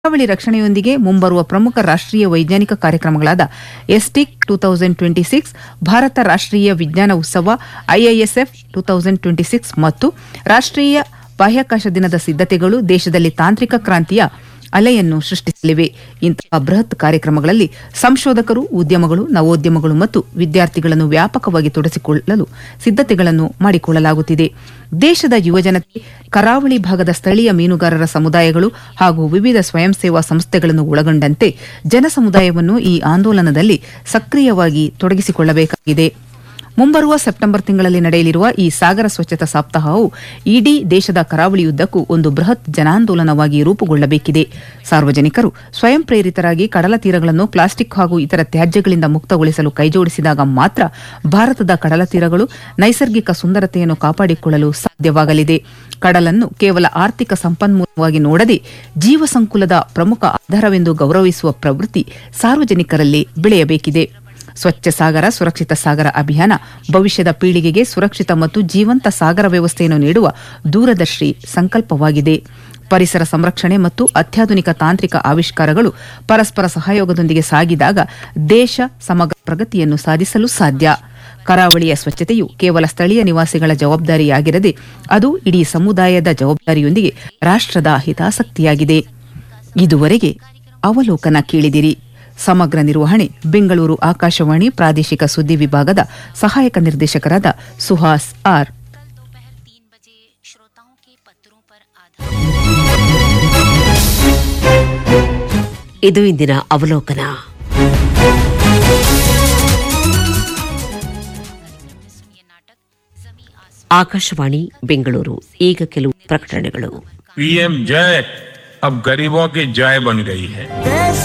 ಕರಾವಳಿ ರಕ್ಷಣೆಯೊಂದಿಗೆ ಮುಂಬರುವ ಪ್ರಮುಖ ರಾಷ್ಟ್ರೀಯ ವೈಜ್ಞಾನಿಕ ಕಾರ್ಯಕ್ರಮಗಳಾದ ಎಸ್ಟಿಕ್ ಟೂ ತೌಸಂಡ್ ಟ್ವೆಂಟಿ ಸಿಕ್ಸ್ ಭಾರತ ರಾಷ್ಟ್ರೀಯ ವಿಜ್ಞಾನ ಉತ್ಸವ IISF two thousand twenty six ಮತ್ತು ರಾಷ್ಟ್ರೀಯ ಬಾಹ್ಯಾಕಾಶ ದಿನದ ಸಿದ್ಧತೆಗಳು ದೇಶದಲ್ಲಿ ತಾಂತ್ರಿಕ ಕ್ರಾಂತಿಯ ಅಲೆಯನ್ನು ಸೃಷ್ಟಿಸಲಿವೆ ಇಂತಹ ಬೃಹತ್ ಕಾರ್ಯಕ್ರಮಗಳಲ್ಲಿ ಸಂಶೋಧಕರು ಉದ್ಯಮಗಳು ನವೋದ್ಯಮಗಳು ಮತ್ತು ವಿದ್ಯಾರ್ಥಿಗಳನ್ನು ವ್ಯಾಪಕವಾಗಿ ತೊಡಗಿಸಿಕೊಳ್ಳಲು ಸಿದ್ಧತೆಗಳನ್ನು ಮಾಡಿಕೊಳ್ಳಲಾಗುತ್ತಿದೆ ದೇಶದ ಯುವಜನತೆ ಕರಾವಳಿ ಭಾಗದ ಸ್ಥಳೀಯ ಮೀನುಗಾರರ ಸಮುದಾಯಗಳು ಹಾಗೂ ವಿವಿಧ ಸ್ವಯಂ ಸೇವಾ ಸಂಸ್ಥೆಗಳನ್ನು ಒಳಗೊಂಡಂತೆ ಜನಸಮುದಾಯವನ್ನು ಈ ಆಂದೋಲನದಲ್ಲಿ ಸಕ್ರಿಯವಾಗಿ ತೊಡಗಿಸಿಕೊಳ್ಳಬೇಕಾಗಿದೆ ಮುಂಬರುವ ಸೆಪ್ಟೆಂಬರ್ ತಿಂಗಳಲ್ಲಿ ನಡೆಯಲಿರುವ ಈ ಸಾಗರ ಸ್ವಚ್ಛತಾ ಸಪ್ತಾಹವು ಇಡೀ ದೇಶದ ಕರಾವಳಿಯುದ್ದಕ್ಕೂ ಒಂದು ಬೃಹತ್ ಜನಾಂದೋಲನವಾಗಿ ರೂಪುಗೊಳ್ಳಬೇಕಿದೆ ಸಾರ್ವಜನಿಕರು ಸ್ವಯಂ ಪ್ರೇರಿತರಾಗಿ ಕಡಲ ತೀರಗಳನ್ನು ಪ್ಲಾಸ್ಟಿಕ್ ಹಾಗೂ ಇತರ ತ್ಯಾಜ್ಯಗಳಿಂದ ಮುಕ್ತಗೊಳಿಸಲು ಕೈಜೋಡಿಸಿದಾಗ ಮಾತ್ರ ಭಾರತದ ಕಡಲ ತೀರಗಳು ನೈಸರ್ಗಿಕ ಸುಂದರತೆಯನ್ನು ಕಾಪಾಡಿಕೊಳ್ಳಲು ಸಾಧ್ಯವಾಗಲಿದೆ ಕಡಲನ್ನು ಕೇವಲ ಆರ್ಥಿಕ ಸಂಪನ್ಮೂಲವಾಗಿ ನೋಡದೆ ಜೀವ ಸಂಕುಲದ ಪ್ರಮುಖ ಆಧಾರವೆಂದು ಗೌರವಿಸುವ ಪ್ರವೃತ್ತಿ ಸಾರ್ವಜನಿಕರಲ್ಲಿ ಬೆಳೆಯಬೇಕಿದೆ ಸ್ವಚ್ಛ ಸಾಗರ ಸುರಕ್ಷಿತ ಸಾಗರ ಅಭಿಯಾನ ಭವಿಷ್ಯದ ಪೀಳಿಗೆಗೆ ಸುರಕ್ಷಿತ ಮತ್ತು ಜೀವಂತ ಸಾಗರ ವ್ಯವಸ್ಥೆಯನ್ನು ನೀಡುವ ದೂರದರ್ಶಿ ಸಂಕಲ್ಪವಾಗಿದೆ ಪರಿಸರ ಸಂರಕ್ಷಣೆ ಮತ್ತು ಅತ್ಯಾಧುನಿಕ ತಾಂತ್ರಿಕ ಆವಿಷ್ಕಾರಗಳು ಪರಸ್ಪರ ಸಹಯೋಗದೊಂದಿಗೆ ಸಾಗಿದಾಗ ದೇಶ ಸಮಗ್ರ ಪ್ರಗತಿಯನ್ನು ಸಾಧಿಸಲು ಸಾಧ್ಯ ಕರಾವಳಿಯ ಸ್ವಚ್ಛತೆಯು ಕೇವಲ ಸ್ಥಳೀಯ ನಿವಾಸಿಗಳ ಜವಾಬ್ದಾರಿಯಾಗಿರದೆ ಅದು ಇಡೀ ಸಮುದಾಯದ ಜವಾಬ್ದಾರಿಯೊಂದಿಗೆ ರಾಷ್ಟ್ರದ ಹಿತಾಸಕ್ತಿಯಾಗಿದೆ ಇದುವರೆಗೆ ಅವಲೋಕನ ಕೇಳಿದಿರಿ ಸಮಗ್ರ ನಿರ್ವಹಣೆ ಬೆಂಗಳೂರು ಆಕಾಶವಾಣಿ ಪ್ರಾದೇಶಿಕ ಸುದ್ದಿ ವಿಭಾಗದ ಸಹಾಯಕ ನಿರ್ದೇಶಕರಾದ ಸುಹಾಸ್ ಆರ್ कल दोपहर तीन बजे श्रोताओं के पत्रों पर आधारित ಇದು ಇಂದಿನ ಅವಲೋಕನ सुनिए नाटक जमी आसमान ಆಕಾಶವಾಣಿ ಬೆಂಗಳೂರು ಈಗ ಕೆಲವು ಪ್ರಕಟಣೆಗಳು पीएम जय अब गरीबों की जय बन गई है